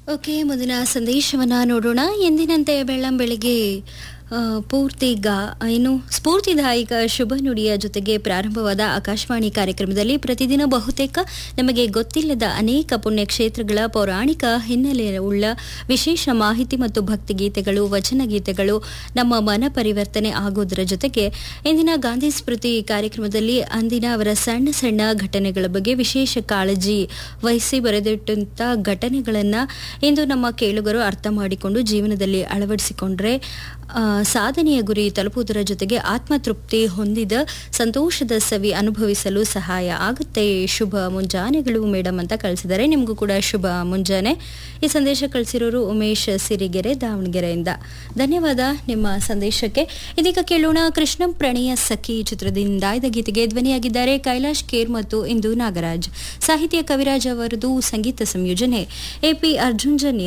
okay ಮುಂದಿನ ಸಂದೇಶವನ್ನ ನೋಡೋಣ ಎಂದಿನಂತೆ ಬೆಳ್ಳಂ ಬೆಳಿಗ್ಗೆ ಆ, ಪೂರ್ತಿ ಗಾ ಏನು ಸ್ಫೂರ್ತಿದಾಯಕ ಶುಭ ನುಡಿಯ ಜೊತೆಗೆ ಪ್ರಾರಂಭವಾದ ಆಕಾಶವಾಣಿ ಕಾರ್ಯಕ್ರಮದಲ್ಲಿ ಪ್ರತಿದಿನ ಬಹುತೇಕ ನಮಗೆ ಗೊತ್ತಿಲ್ಲದ ಅನೇಕ ಪುಣ್ಯಕ್ಷೇತ್ರಗಳ ಪೌರಾಣಿಕ ಹಿನ್ನೆಲೆ ಉಳ್ಳ ವಿಶೇಷ ಮಾಹಿತಿ ಮತ್ತು ಭಕ್ತಿಗೀತೆಗಳು ವಚನ ಗೀತೆಗಳು ನಮ್ಮ ಮನ ಪರಿವರ್ತನೆ ಆಗೋದರ ಜೊತೆಗೆ ಇಂದಿನ ಗಾಂಧಿ ಸ್ಮೃತಿ ಕಾರ್ಯಕ್ರಮದಲ್ಲಿ ಅಂದಿನ ಅವರ ಸಣ್ಣ ಸಣ್ಣ ಘಟನೆಗಳ ಬಗ್ಗೆ ವಿಶೇಷ ಕಾಳಜಿ ವಹಿಸಿ ಬರೆದಿಟ್ಟಂತ ಘಟನೆಗಳನ್ನ ಇಂದು ನಮ್ಮ ಕೇಳುಗರು ಅರ್ಥ ಮಾಡಿಕೊಂಡು ಜೀವನದಲ್ಲಿ ಅಳವಡಿಸಿಕೊಂಡ್ರೆ ಆ, ಸಾಧನೆಯ ಗುರಿ ತಲುಪುವುದರ ಜೊತೆಗೆ ಆತ್ಮತೃಪ್ತಿ ಹೊಂದಿದ ಸಂತೋಷದ ಸವಿ ಅನುಭವಿಸಲು ಸಹಾಯ ಆಗುತ್ತೆ ಶುಭ ಮುಂಜಾನೆಗಳು ಮೇಡಮ್ ಅಂತ ಕಳಿಸಿದ್ದಾರೆ ನಿಮಗೂ ಕೂಡ ಶುಭ ಮುಂಜಾನೆ ಈ ಸಂದೇಶ ಕಳಿಸಿರೋರು ಉಮೇಶ್ ಸಿರಿಗೆರೆ ದಾವಣಗೆರೆಯಿಂದ ಧನ್ಯವಾದ ನಿಮ್ಮ ಸಂದೇಶಕ್ಕೆ ಇದೀಗ ಕೇಳೋಣ ಕೃಷ್ಣಂ ಪ್ರಣಯ ಸಖಿ ಚಿತ್ರದಿಂದ ಆಯ್ದ ಗೀತೆಗೆ ಧ್ವನಿಯಾಗಿದ್ದಾರೆ ಕೈಲಾಶ್ ಕೇರ್ ಮತ್ತು ಇಂದು ನಾಗರಾಜ್ ಸಾಹಿತ್ಯ ಕವಿರಾಜ್ ಅವರದು ಸಂಗೀತ ಸಂಯೋಜನೆ ಎಪಿ ಅರ್ಜುನ್ ಜನ್ಯ